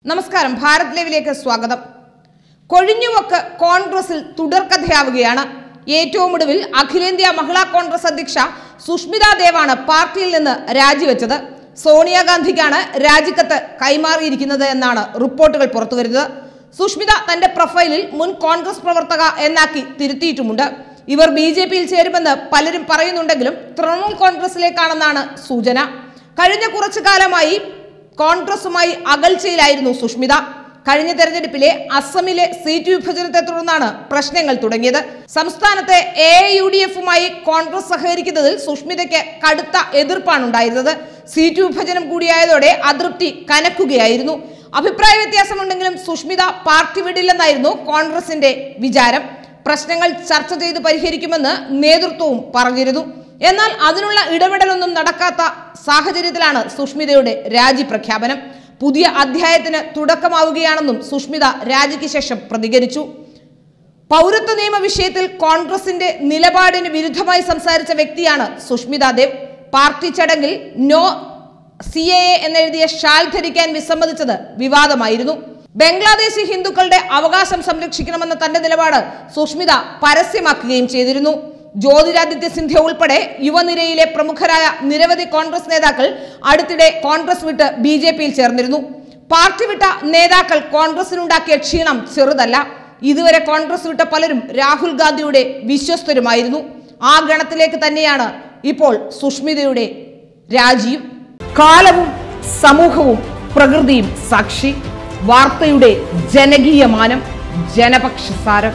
നമസ്കാരം ഭാരത് ലൈവിലേക്ക് സ്വാഗതം കൊഴിഞ്ഞുവക്ക് കോൺഗ്രസിൽ തുടർക്കഥയാവുകയാണ് ഏറ്റവും ഒടുവിൽ അഖിലേന്ത്യാ മഹിളാ കോൺഗ്രസ് അധ്യക്ഷ സുഷ്മിത ദേവാണ് പാർട്ടിയിൽ നിന്ന് രാജിവെച്ചത് സോണിയാഗാന്ധിക്കാണ് രാജിക്കത്ത് കൈമാറിയിരിക്കുന്നത് എന്നാണ് റിപ്പോർട്ടുകൾ പുറത്തുവരുന്നത് സുഷ്മിത തന്റെ പ്രൊഫൈലിൽ മുൻ കോൺഗ്രസ് പ്രവർത്തക എന്നാക്കി തിരുത്തിയിട്ടുമുണ്ട് ഇവർ ബി ജെ പിയിൽ ചേരുമെന്ന് പലരും പറയുന്നുണ്ടെങ്കിലും തൃണമൂൽ കോൺഗ്രസിലേക്കാണെന്നാണ് സൂചന കഴിഞ്ഞ കുറച്ചു കാലമായി കോൺഗ്രസുമായി അകൽച്ചയിലായിരുന്നു സുഷ്മിത കഴിഞ്ഞ തെരഞ്ഞെടുപ്പിലെ അസമിലെ സീറ്റ് വിഭജനത്തെ തുടർന്നാണ് പ്രശ്നങ്ങൾ തുടങ്ങിയത് സംസ്ഥാനത്തെ എ യു ഡി എഫുമായി കോൺഗ്രസ് സഹകരിക്കുന്നതിൽ സുഷ്മിതയ്ക്ക് കടുത്ത എതിർപ്പാണ് ഉണ്ടായിരുന്നത് സീറ്റ് വിഭജനം കൂടിയായതോടെ അതൃപ്തി കനക്കുകയായിരുന്നു അഭിപ്രായ വ്യത്യാസമുണ്ടെങ്കിലും സുഷ്മിത പാർട്ടി വിടില്ലെന്നായിരുന്നു കോൺഗ്രസിന്റെ വിചാരം പ്രശ്നങ്ങൾ ചർച്ച ചെയ്ത് പരിഹരിക്കുമെന്ന് നേതൃത്വവും പറഞ്ഞിരുന്നു എന്നാൽ അതിനുള്ള ഇടപെടലൊന്നും നടക്കാത്ത സാഹചര്യത്തിലാണ് സുഷ്മിതയുടെ രാജി പ്രഖ്യാപനം പുതിയ അധ്യായത്തിന് തുടക്കമാവുകയാണെന്നും സുഷ്മിത രാജിക്ക് ശേഷം പ്രതികരിച്ചു പൗരത്വ നിയമ വിഷയത്തിൽ കോൺഗ്രസിന്റെ നിലപാടിന് വിരുദ്ധമായി സംസാരിച്ച വ്യക്തിയാണ് സുഷ്മിത ദേവ് പാർട്ടി ചടങ്ങിൽ നോ സി എ എന്നെഴുതിയ ഷാൾ ധരിക്കാൻ വിസമ്മതിച്ചത് വിവാദമായിരുന്നു ബംഗ്ലാദേശി ഹിന്ദുക്കളുടെ അവകാശം സംരക്ഷിക്കണമെന്ന തന്റെ നിലപാട് സുഷ്മിത പരസ്യമാക്കുകയും ചെയ്തിരുന്നു ജ്യോതിരാദിത്യ സിന്ധ്യ ഉൾപ്പെടെ യുവനിരയിലെ പ്രമുഖരായ നിരവധി കോൺഗ്രസ് നേതാക്കൾ അടുത്തിടെ കോൺഗ്രസ് വിട്ട് ബി ജെ പിയിൽ ചേർന്നിരുന്നു പാർട്ടി വിട്ട നേതാക്കൾ കോൺഗ്രസിനുണ്ടാക്കിയ ക്ഷീണം ചെറുതല്ല ഇതുവരെ കോൺഗ്രസ് വിട്ട പലരും രാഹുൽ ഗാന്ധിയുടെ വിശ്വസ്തരുമായിരുന്നു ആ ഗണത്തിലേക്ക് തന്നെയാണ് ഇപ്പോൾ സുഷ്മിതയുടെ രാജിയും കാലവും സമൂഹവും പ്രകൃതിയും സാക്ഷി വാർത്തയുടെ ജനകീയ മാനം ജനപക്ഷസാരം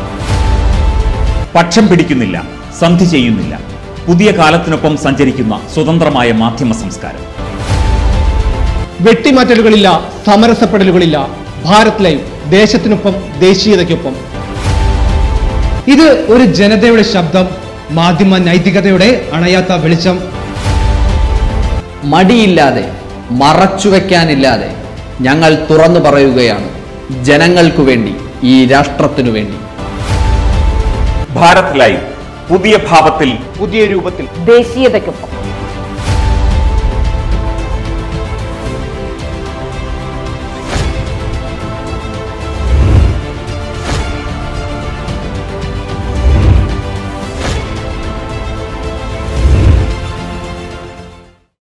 പക്ഷം പിടിക്കുന്നില്ല സന്ധി ചെയ്യുന്നില്ല പുതിയ കാലത്തിനൊപ്പം സഞ്ചരിക്കുന്ന സ്വതന്ത്രമായ മാധ്യമ സംസ്കാരം വെട്ടിമാറ്റലുകളില്ല സമരസപ്പെടലുകളില്ല ഭാരത് ലൈവ് ദേശത്തിനൊപ്പം ദേശീയതയ്ക്കൊപ്പം ഇത് ഒരു ജനതയുടെ ശബ്ദം മാധ്യമ നൈതികതയുടെ അണയാത്ത വെളിച്ചം മടിയില്ലാതെ മറച്ചുവെക്കാനില്ലാതെ ഞങ്ങൾ തുറന്നു പറയുകയാണ് ജനങ്ങൾക്കു വേണ്ടി ഈ രാഷ്ട്രത്തിനു വേണ്ടി ഭാരത് ലൈവ് പുതിയ ഭാവത്തിൽ പുതിയ രൂപത്തിൽ ദേശീയതയ്ക്കൊപ്പം